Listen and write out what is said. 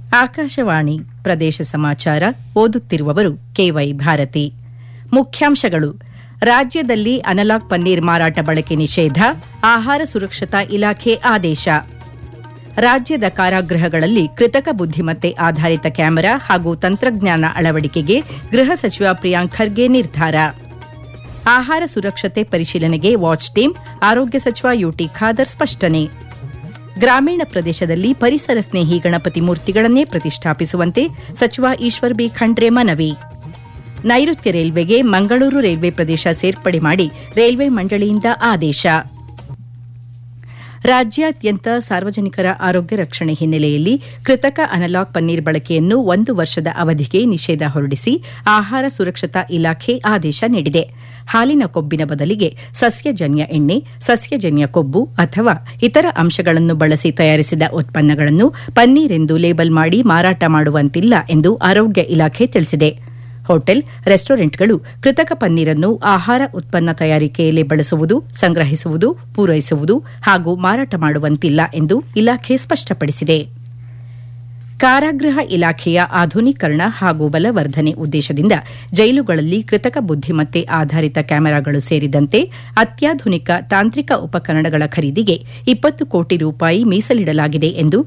ಆಕಾಶವಾಣಿ ಪ್ರದೇಶ ಸಮಾಚಾರ ಓದುತ್ತಿರುವವರು ಕೆವೈ ಭಾರತಿ ಮುಖ್ಯಾಂಶಗಳು ರಾಜ್ಯದಲ್ಲಿ ಅನಲಾಗ್ ಪನ್ನೀರ್ ಮಾರಾಟ ಬಳಕೆ ನಿಷೇಧ ಆಹಾರ ಸುರಕ್ಷತಾ ಇಲಾಖೆ ಆದೇಶ ರಾಜ್ಯದ ಕಾರಾಗೃಹಗಳಲ್ಲಿ ಕೃತಕ ಬುದ್ದಿಮತ್ತೆ ಆಧಾರಿತ ಕ್ಯಾಮೆರಾ ಹಾಗೂ ತಂತ್ರಜ್ಞಾನ ಅಳವಡಿಕೆಗೆ ಗೃಹ ಸಚಿವ ಪ್ರಿಯಾಂಕ್ ಖರ್ಗೆ ನಿರ್ಧಾರ ಆಹಾರ ಸುರಕ್ಷತೆ ಪರಿಶೀಲನೆಗೆ ವಾಚ್ ಟೀಮ್ ಆರೋಗ್ಯ ಸಚಿವ ಯುಟಿ ಖಾದರ್ ಸ್ಪಷ್ಟನೆ ಗ್ರಾಮೀಣ ಪ್ರದೇಶದಲ್ಲಿ ಪರಿಸರ ಸ್ನೇಹಿ ಗಣಪತಿ ಮೂರ್ತಿಗಳನ್ನೇ ಪ್ರತಿಷ್ಠಾಪಿಸುವಂತೆ ಸಚಿವ ಈಶ್ವರ್ ಬಿ ಖಂಡ್ರೆ ಮನವಿ ನೈಋತ್ಯ ರೈಲ್ವೆಗೆ ಮಂಗಳೂರು ರೈಲ್ವೆ ಪ್ರದೇಶ ಸೇರ್ಪಡೆ ಮಾಡಿ ರೈಲ್ವೆ ಮಂಡಳಿಯಿಂದ ಆದೇಶ ರಾಜ್ಯಾದ್ಯಂತ ಸಾರ್ವಜನಿಕರ ಆರೋಗ್ಯ ರಕ್ಷಣೆ ಹಿನ್ನೆಲೆಯಲ್ಲಿ ಕೃತಕ ಅನಲಾಗ್ ಪನ್ನೀರ್ ಬಳಕೆಯನ್ನು ಒಂದು ವರ್ಷದ ಅವಧಿಗೆ ನಿಷೇಧ ಹೊರಡಿಸಿ ಆಹಾರ ಸುರಕ್ಷತಾ ಇಲಾಖೆ ಆದೇಶ ನೀಡಿದೆ ಹಾಲಿನ ಕೊಬ್ಬಿನ ಬದಲಿಗೆ ಸಸ್ಯಜನ್ಯ ಎಣ್ಣೆ ಸಸ್ಯಜನ್ಯ ಕೊಬ್ಬು ಅಥವಾ ಇತರ ಅಂಶಗಳನ್ನು ಬಳಸಿ ತಯಾರಿಸಿದ ಉತ್ಪನ್ನಗಳನ್ನು ಪನ್ನೀರ್ ಎಂದು ಲೇಬಲ್ ಮಾಡಿ ಮಾರಾಟ ಮಾಡುವಂತಿಲ್ಲ ಎಂದು ಆರೋಗ್ಯ ಇಲಾಖೆ ತಿಳಿಸಿದೆ ಹೋಟೆಲ್ ರೆಸ್ಟೋರೆಂಟ್ಗಳು ಕೃತಕ ಪನ್ನೀರನ್ನು ಆಹಾರ ಉತ್ಪನ್ನ ತಯಾರಿಕೆಯಲ್ಲಿ ಬಳಸುವುದು ಸಂಗ್ರಹಿಸುವುದು ಪೂರೈಸುವುದು ಹಾಗೂ ಮಾರಾಟ ಮಾಡುವಂತಿಲ್ಲ ಎಂದು ಇಲಾಖೆ ಸ್ಪಷ್ಟಪಡಿಸಿದೆ ಕಾರಾಗೃಹ ಇಲಾಖೆಯ ಆಧುನೀಕರಣ ಹಾಗೂ ಬಲವರ್ಧನೆ ಉದ್ದೇಶದಿಂದ ಜೈಲುಗಳಲ್ಲಿ ಕೃತಕ ಬುದ್ದಿಮತ್ತೆ ಆಧಾರಿತ ಕ್ಯಾಮೆರಾಗಳು ಸೇರಿದಂತೆ ಅತ್ಯಾಧುನಿಕ ತಾಂತ್ರಿಕ ಉಪಕರಣಗಳ ಖರೀದಿಗೆ ಇಪ್ಪತ್ತು ಕೋಟಿ ರೂಪಾಯಿ ಮೀಸಲಿಡಲಾಗಿದೆ ಎಂದು